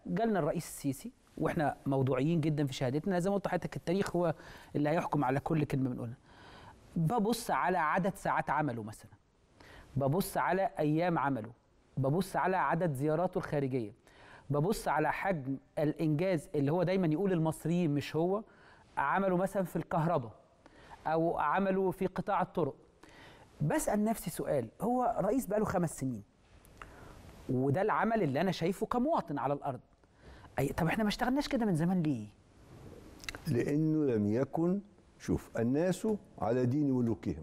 جالنا الرئيس السيسي واحنا موضوعيين جدا في شهادتنا زي ما قلت لحضرتك التاريخ هو اللي هيحكم على كل كلمه بنقولها ببص على عدد ساعات عمله مثلا ببص على ايام عمله ببص على عدد زياراته الخارجيه ببص على حجم الانجاز اللي هو دايما يقول المصريين مش هو عمله مثلا في الكهرباء او عمله في قطاع الطرق بسال نفسي سؤال هو رئيس بقاله خمس سنين وده العمل اللي انا شايفه كمواطن على الارض أي طب احنا ما اشتغلناش كده من زمان ليه لانه لم يكن شوف الناس على دين ملوكهم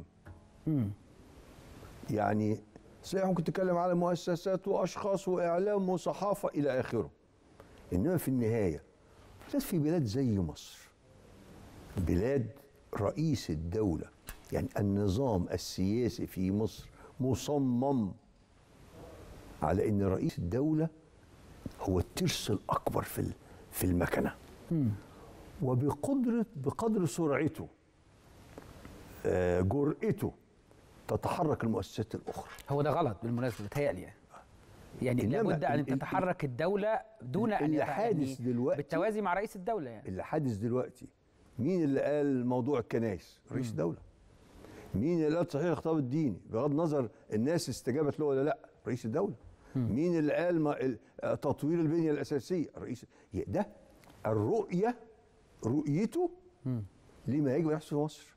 يعني صحيح ممكن تتكلم على مؤسسات واشخاص واعلام وصحافه الى اخره انما في النهايه بالذات في بلاد زي مصر بلاد رئيس الدوله يعني النظام السياسي في مصر مصمم على ان رئيس الدوله هو الترس الاكبر في ال- في المكنه وبقدره بقدر سرعته آه، جرأته تتحرك المؤسسات الاخرى هو ده غلط بالمناسبه بتهيألي يعني يعني إنما لابد ان ال- ال- تتحرك الدوله دون ان اللي يت- حادث يعني دلوقتي- بالتوازي مع رئيس الدوله يعني اللي حادث دلوقتي مين اللي قال موضوع الكنائس رئيس الدوله مين اللي قال صحيح الخطاب الديني بغض النظر الناس استجابت له ولا لا رئيس الدوله مين اللي قال ما ال- آه، تطوير البنيه الاساسيه رئيس ي- ده الرؤيه رؤيته لما يجب ان يحصل في مصر